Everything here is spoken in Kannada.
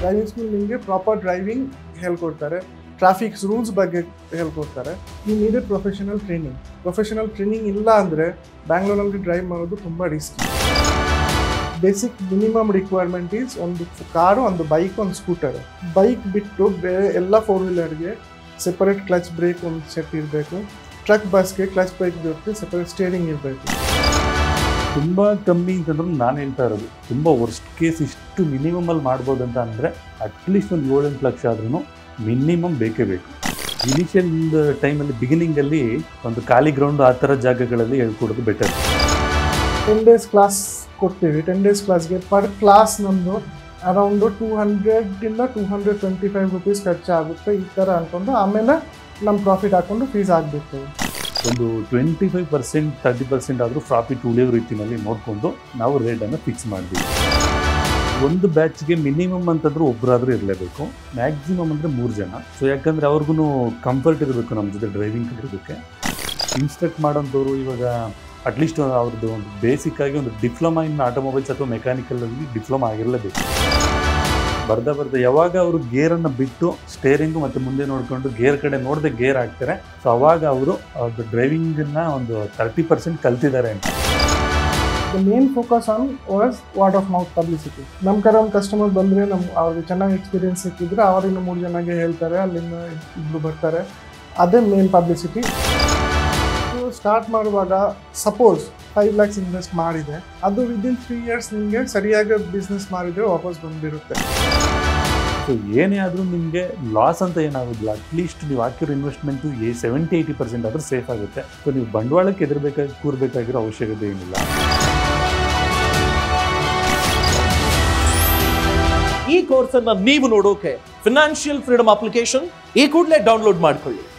ಡ್ರೈವಿಂಗ್ ಸ್ಕೂಲ್ ನಿಮಗೆ ಪ್ರಾಪರ್ ಡ್ರೈವಿಂಗ್ ಹೇಳ್ಕೊಡ್ತಾರೆ ಟ್ರಾಫಿಕ್ಸ್ ರೂಲ್ಸ್ ಬಗ್ಗೆ ಹೇಳ್ಕೊಡ್ತಾರೆ you needed professional training professional training ಇಲ್ಲ ಅಂದರೆ ಬ್ಯಾಂಗ್ಳೂರಲ್ಲಿ ಡ್ರೈವ್ ಮಾಡೋದು ತುಂಬ risk basic minimum requirement is ಒಂದು ಕಾರು ಒಂದು ಬೈಕ್ ಒಂದು ಸ್ಕೂಟರ್ ಬೈಕ್ ಬಿಟ್ಟು ಬೇರೆ ಎಲ್ಲ ಫೋರ್ ವೀಲರ್ಗೆ ಸೆಪರೇಟ್ ಕ್ಲಚ್ ಬ್ರೇಕ್ ಒಂದು ಸೆಟ್ ಇರಬೇಕು ಟ್ರಕ್ ಬಸ್ಗೆ ಕ್ಲಚ್ ಬ್ರೇಕ್ ಬೇಕು ಸೆಪರೇಟ್ ಸ್ಟೇರಿಂಗ್ ಇರಬೇಕು ತುಂಬ ಕಮ್ಮಿ ಅಂತಂದ್ರೆ ನಾನು ಹೇಳ್ತಾ ಇರೋದು ತುಂಬ ವರ್ಸ್ಟ್ ಕೇಸ್ ಇಷ್ಟು ಮಿನಿಮಮ್ ಅಲ್ಲಿ ಮಾಡ್ಬೋದು ಅಂತ ಅಂದರೆ ಅಟ್ಲೀಸ್ಟ್ ಒಂದು ಏಳೆಂಟು ಲಕ್ಷ ಆದ್ರೂ ಮಿನಿಮಮ್ ಬೇಕೇ ಬೇಕು ಇನಿಷಿಯಲ್ ಟೈಮಲ್ಲಿ ಬಿಗಿನಿಂಗಲ್ಲಿ ಒಂದು ಖಾಲಿ ಗ್ರೌಂಡ್ ಆ ಥರ ಜಾಗಗಳಲ್ಲಿ ಹೇಳ್ಕೊಡೋದು ಬೆಟರ್ ಟೆನ್ ಡೇಸ್ ಕ್ಲಾಸ್ ಕೊಡ್ತೀವಿ ಟೆನ್ ಡೇಸ್ ಕ್ಲಾಸ್ಗೆ ಪರ್ ಕ್ಲಾಸ್ ನಮ್ಮದು ಅರೌಂಡು ಟೂ ಹಂಡ್ರೆಡಿಂದ two hundred twenty five rupees ಖರ್ಚಾಗುತ್ತೆ ಈ ಥರ ಅಂದ್ಕೊಂಡು ಆಮೇಲೆ ನಮ್ಮ ಪ್ರಾಫಿಟ್ ಹಾಕ್ಕೊಂಡು ಫೀಸ್ ಹಾಕ್ಬಿಡ್ತೀವಿ ಒಂದು twenty five percent thirty percent ಆದರೂ ಪ್ರಾಫಿಟ್ ಉಳಿಯೋ ರೀತಿಯಲ್ಲಿ ನೋಡಿಕೊಂಡು ನಾವು ರೇಟನ್ನು ಫಿಕ್ಸ್ ಮಾಡಿದ್ವಿ ಒಂದು ಬ್ಯಾಚ್ಗೆ ಮಿನಿಮಮ್ ಅಂತಂದ್ರೆ ಒಬ್ಬರಾದರೂ ಇರಲೇಬೇಕು ಮ್ಯಾಕ್ಸಿಮಮ್ ಅಂದರೆ ಮೂರು ಜನ ಸೊ ಯಾಕಂದರೆ ಅವ್ರಿಗೂ ಕಂಫರ್ಟ್ ಇರಬೇಕು ನಮ್ಮ ಜೊತೆ ಡ್ರೈವಿಂಗ್ ಕಲಿಯೋದಕ್ಕೆ ಇನ್ಸ್ಟ್ರಕ್ಟ್ ಮಾಡೋಂಥವ್ರು ಇವಾಗ ಅಟ್ಲೀಸ್ಟ್ ಅವ್ರದ್ದು ಒಂದು ಬೇಸಿಕ್ ಆಗಿ ಒಂದು ಡಿಪ್ಲೊಮಾ ಇನ್ ಆಟೋಮೊಬೈಲ್ಸ್ ಅಥವಾ ಮೆಕ್ಯಾನಿಕಲಲ್ಲಿ ಡಿಪ್ಲೊಮಾ ಆಗಿರಲೇಬೇಕು ಬರ್ದ ಬರ್ದ ಯಾವಾಗ ಅವರು ಗೇರನ್ನು ಬಿಟ್ಟು ಸ್ಟೇರಿಂಗು ಮತ್ತು ಮುಂದೆ ನೋಡಿಕೊಂಡು ಗೇರ್ ಕಡೆ ನೋಡದೆ ಗೇರ್ ಹಾಕ್ತಾರೆ ಸೊ ಅವಾಗ ಅವರು ಅವ್ರದ್ದು ಡ್ರೈವಿಂಗನ್ನು ಒಂದು ತರ್ಟಿ ಪರ್ಸೆಂಟ್ ಕಲ್ತಿದ್ದಾರೆ ಅಂತ the main focus on was word of mouth publicity ನಮ್ಮ ಕಡೆ ಒಂದು ಕಸ್ಟಮರ್ ಬಂದರೆ ನಮ್ಮ ಅವ್ರಿಗೆ ಚೆನ್ನಾಗಿ ಎಕ್ಸ್ಪೀರಿಯನ್ಸ್ ಸಿಕ್ಕಿದ್ರೆ ಅವರಿಂದ ಮೂರು ಜನಗೆ ಹೇಳ್ತಾರೆ ಅಲ್ಲಿಂದ ಇಬ್ಬರು ಬರ್ತಾರೆ ಅದೇ ಮೇನ್ ಪಬ್ಲಿಸಿಟಿ ಸ್ಟಾರ್ಟ್ ಮಾಡುವಾಗ ಸಪೋಸ್ ಫೈವ್ ಲ್ಯಾಕ್ಸ್ ಇನ್ವೆಸ್ಟ್ ಮಾಡಿದೆ ಅದು ವಿದಿನ್ ತ್ರೀ ಇಯರ್ಸ್ ನಿಮಗೆ ಸರಿಯಾಗಿ ಬಿಸ್ನೆಸ್ ಮಾಡಿದರೆ ವಾಪಸ್ ಬಂದುಬಿಡುತ್ತೆ ಸೊ ಏನೇ ಆದರೂ ನಿಮಗೆ ಲಾಸ್ ಅಂತ ಏನಾಗೋದಿಲ್ಲ ಅಟ್ಲೀಸ್ಟ್ ನೀವು ಹಾಕಿರೋ ಇನ್ವೆಸ್ಟ್ಮೆಂಟು ಏ ಸೆವೆಂಟಿ ಏಯ್ಟಿ ಪರ್ಸೆಂಟ್ ಆದರೂ ಸೇಫ್ ಆಗುತ್ತೆ ಸೊ ನೀವು ಬಂಡವಾಳಕ್ಕೆ ಎದುರಬೇಕಾಗಿ ಕೂರಬೇಕಾಗಿರೋ ಅವಶ್ಯಕತೆ ಏನಿಲ್ಲ ಈ ಕೋರ್ಸ್ ಅನ್ನ ನೀವು ನೋಡೋಕೆ ಫಿನಾನ್ಷಿಯಲ್ ಫ್ರೀಡಮ್ ಅಪ್ಲಿಕೇಶನ್ ಈ ಕೂಡಲೇ ಡೌನ್ಲೋಡ್ ಮಾಡ್ಕೊಳ್ಳಿ